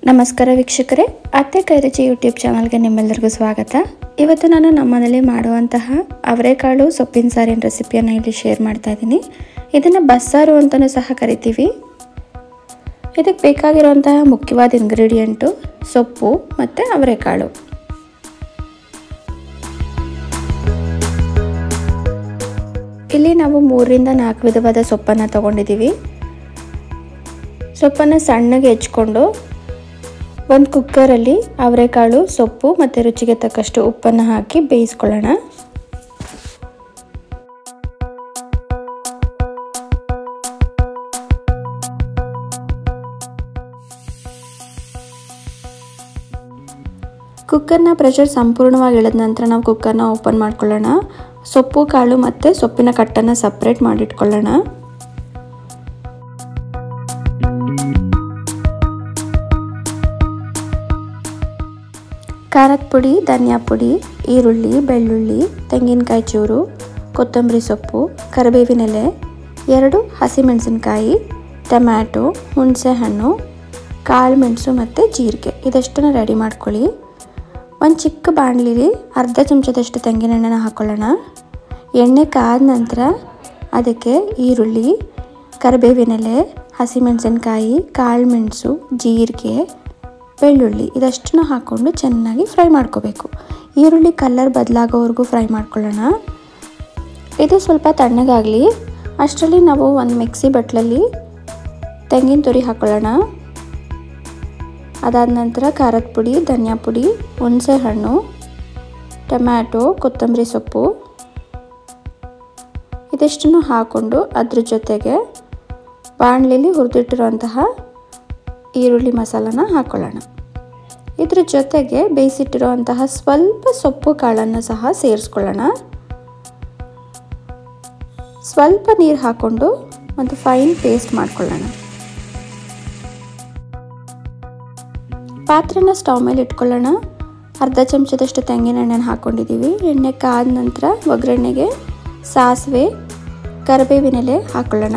ನಮಸ್ಕಾರ ವೀಕ್ಷಕರೇ ಅತ್ತೆ ಕೈರುಚಿ ಯೂಟ್ಯೂಬ್ ಚಾನಲ್ಗೆ ನಿಮ್ಮೆಲ್ಲರಿಗೂ ಸ್ವಾಗತ ಇವತ್ತು ನಾನು ನಮ್ಮನೇಲಿ ಮಾಡುವಂತಹ ಅವರೆಕಾಳು ಸೊಪ್ಪಿನ ಸಾರಿನ ರೆಸಿಪಿಯನ್ನು ಇಲ್ಲಿ ಶೇರ್ ಮಾಡ್ತಾ ಇದ್ದೀನಿ ಇದನ್ನು ಬಸ್ಸಾರು ಅಂತಲೂ ಸಹ ಕರಿತೀವಿ ಇದಕ್ಕೆ ಬೇಕಾಗಿರುವಂತಹ ಮುಖ್ಯವಾದ ಇಂಗ್ರೀಡಿಯೆಂಟು ಸೊಪ್ಪು ಮತ್ತು ಅವರೆಕಾಳು ಇಲ್ಲಿ ನಾವು ಮೂರರಿಂದ ನಾಲ್ಕು ವಿಧವಾದ ಸೊಪ್ಪನ್ನು ತಗೊಂಡಿದ್ದೀವಿ ಸೊಪ್ಪನ್ನು ಸಣ್ಣಗೆ ಹೆಚ್ಕೊಂಡು ಒಂದು ಕುಕ್ಕರಲ್ಲಿ ಅವರೆಕಾಳು ಸೊಪ್ಪು ಮತ್ತು ರುಚಿಗೆ ತಕ್ಕಷ್ಟು ಉಪ್ಪನ್ನು ಹಾಕಿ ಬೇಯಿಸ್ಕೊಳ್ಳೋಣ ಕುಕ್ಕರ್ನ ಪ್ರೆಷರ್ ಸಂಪೂರ್ಣವಾಗಿ ಇಳಿದ ನಂತರ ನಾವು ಕುಕ್ಕರ್ನ ಓಪನ್ ಮಾಡ್ಕೊಳ್ಳೋಣ ಸೊಪ್ಪು ಕಾಳು ಮತ್ತು ಸೊಪ್ಪಿನ ಕಟ್ಟನ್ನು ಸಪ್ರೇಟ್ ಮಾಡಿಟ್ಕೊಳ್ಳೋಣ ಖಾರದ ಪುಡಿ ಧನಿಯಾ ಪುಡಿ ಈರುಳ್ಳಿ ಬೆಳ್ಳುಳ್ಳಿ ತೆಂಗಿನಕಾಯಿ ಚೂರು ಕೊತ್ತಂಬರಿ ಸೊಪ್ಪು ಕರಿಬೇವಿನೆಲೆ ಎರಡು ಹಸಿಮೆಣಸಿನ್ಕಾಯಿ ಟೊಮ್ಯಾಟೊ ಹುಣಸೆಹಣ್ಣು ಕಾಳು ಮೆಣಸು ಮತ್ತು ಜೀರಿಗೆ ಇದಷ್ಟನ್ನು ರೆಡಿ ಮಾಡ್ಕೊಳ್ಳಿ ಒಂದು ಚಿಕ್ಕ ಬಾಣಲಿಲಿ ಅರ್ಧ ಚಮಚದಷ್ಟು ತೆಂಗಿನೆಣ್ಣೆನ ಹಾಕ್ಕೊಳ್ಳೋಣ ಎಣ್ಣೆ ಕಾದ ನಂತರ ಅದಕ್ಕೆ ಈರುಳ್ಳಿ ಕರಿಬೇವಿನೆಲೆ ಹಸಿಮೆಣಸಿನ್ಕಾಯಿ ಕಾಳು ಮೆಣಸು ಜೀರಿಗೆ ಬೆಳ್ಳುಳ್ಳಿ ಇದಷ್ಟನ್ನು ಹಾಕ್ಕೊಂಡು ಚೆನ್ನಾಗಿ ಫ್ರೈ ಮಾಡ್ಕೋಬೇಕು ಈರುಳ್ಳಿ ಕಲರ್ ಬದಲಾಗೋವರೆಗೂ ಫ್ರೈ ಮಾಡ್ಕೊಳ್ಳೋಣ ಇದು ಸ್ವಲ್ಪ ತಣ್ಣಗಾಗಲಿ ಅಷ್ಟರಲ್ಲಿ ನಾವು ಒಂದು ಮಿಕ್ಸಿ ಬಟ್ಲಲ್ಲಿ ತೆಂಗಿನ ತುರಿ ಹಾಕ್ಕೊಳ್ಳೋಣ ಅದಾದ ನಂತರ ಖಾರದ ಪುಡಿ ಧನಿಯಾ ಪುಡಿ ಹುಣಸೆ ಹಣ್ಣು ಟೊಮ್ಯಾಟೊ ಕೊತ್ತಂಬರಿ ಸೊಪ್ಪು ಇದಿಷ್ಟನ್ನು ಹಾಕ್ಕೊಂಡು ಅದ್ರ ಜೊತೆಗೆ ಬಾಣಲಿಲಿ ಹುರಿದಿಟ್ಟಿರುವಂತಹ ಈರುಳ್ಳಿ ಮಸಾಲನ ಹಾಕ್ಕೊಳ್ಳೋಣ ಇದ್ರ ಜೊತೆಗೆ ಬೇಯಿಸಿಟ್ಟಿರುವಂತಹ ಸ್ವಲ್ಪ ಸೊಪ್ಪು ಕಾಳನ್ನು ಸಹ ಸೇರಿಸ್ಕೊಳ್ಳೋಣ ಸ್ವಲ್ಪ ನೀರು ಹಾಕ್ಕೊಂಡು ಒಂದು ಫೈನ್ ಪೇಸ್ಟ್ ಮಾಡ್ಕೊಳ್ಳೋಣ ಪಾತ್ರೆನ ಸ್ಟವ್ ಮೇಲೆ ಇಟ್ಕೊಳ್ಳೋಣ ಅರ್ಧ ಚಮಚದಷ್ಟು ತೆಂಗಿನ ಎಣ್ಣೆನ ಹಾಕ್ಕೊಂಡಿದ್ದೀವಿ ಎಣ್ಣೆ ಕಾದ ನಂತರ ಒಗ್ಗರಣೆಗೆ ಸಾಸಿವೆ ಕರಿಬೇವಿನೆಲೆ ಹಾಕ್ಕೊಳ್ಳೋಣ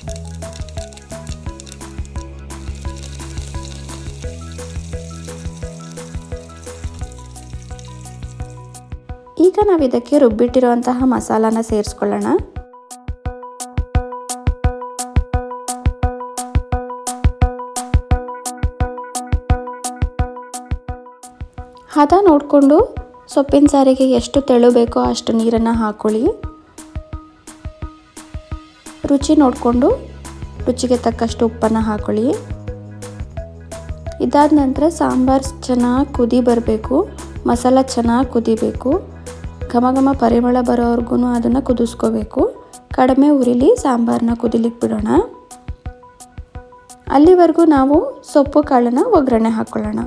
ಈಗ ನಾವು ಇದಕ್ಕೆ ರುಬ್ಬಿಟ್ಟಿರುವಂತಹ ಮಸಾಲಾನ ಸೇರಿಸ್ಕೊಳ್ಳೋಣ ಹದ ನೋಡಿಕೊಂಡು ಸೊಪ್ಪಿನ ಸಾರಿಗೆ ಎಷ್ಟು ತೆಳು ಬೇಕೋ ಅಷ್ಟು ನೀರನ್ನು ಹಾಕ್ಕೊಳ್ಳಿ ರುಚಿ ನೋಡಿಕೊಂಡು ರುಚಿಗೆ ತಕ್ಕಷ್ಟು ಉಪ್ಪನ್ನು ಹಾಕ್ಕೊಳ್ಳಿ ಇದಾದ ನಂತರ ಸಾಂಬಾರು ಚೆನ್ನಾಗಿ ಕುದಿ ಬರಬೇಕು ಮಸಾಲ ಚೆನ್ನಾಗಿ ಕುದಿಬೇಕು ಘಮ ಘಮ ಪರಿಮಳ ಬರೋವರೆಗೂ ಅದನ್ನು ಕುದಿಸ್ಕೋಬೇಕು ಕಡಿಮೆ ಉರಿಲಿ ಸಾಂಬಾರನ್ನ ಕುದಿಲಿಕ್ಕೆ ಬಿಡೋಣ ಅಲ್ಲಿವರೆಗೂ ನಾವು ಸೊಪ್ಪು ಕಾಳನ್ನು ಒಗ್ಗರಣೆ ಹಾಕ್ಕೊಳ್ಳೋಣ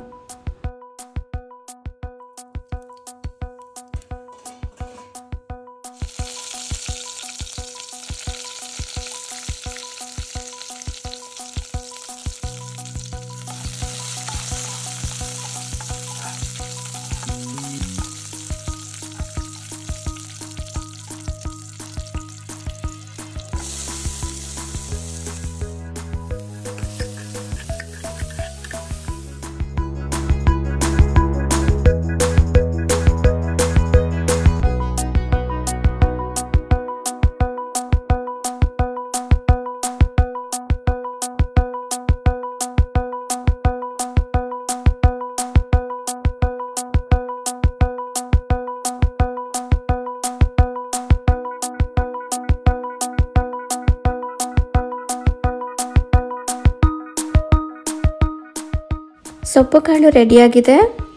ಸೊಪ್ಪು ಕಾಳು ರೆಡಿಯಾಗಿದೆ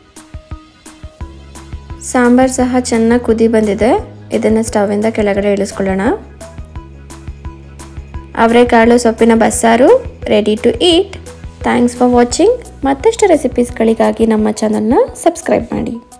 ಸಾಂಬಾರು ಸಹ ಚೆನ್ನಾಗಿ ಕುದಿ ಬಂದಿದೆ ಇದನ್ನು ಸ್ಟವಿಂದ ಕೆಳಗಡೆ ಇಳಿಸ್ಕೊಳ್ಳೋಣ ಅವರೆಕಾಳು ಸೊಪ್ಪಿನ ಬಸ್ಸಾರು ready to eat thanks for watching ಮತ್ತಷ್ಟು ರೆಸಿಪೀಸ್ಗಳಿಗಾಗಿ ನಮ್ಮ ಚಾನಲ್ನ ಸಬ್ಸ್ಕ್ರೈಬ್ ಮಾಡಿ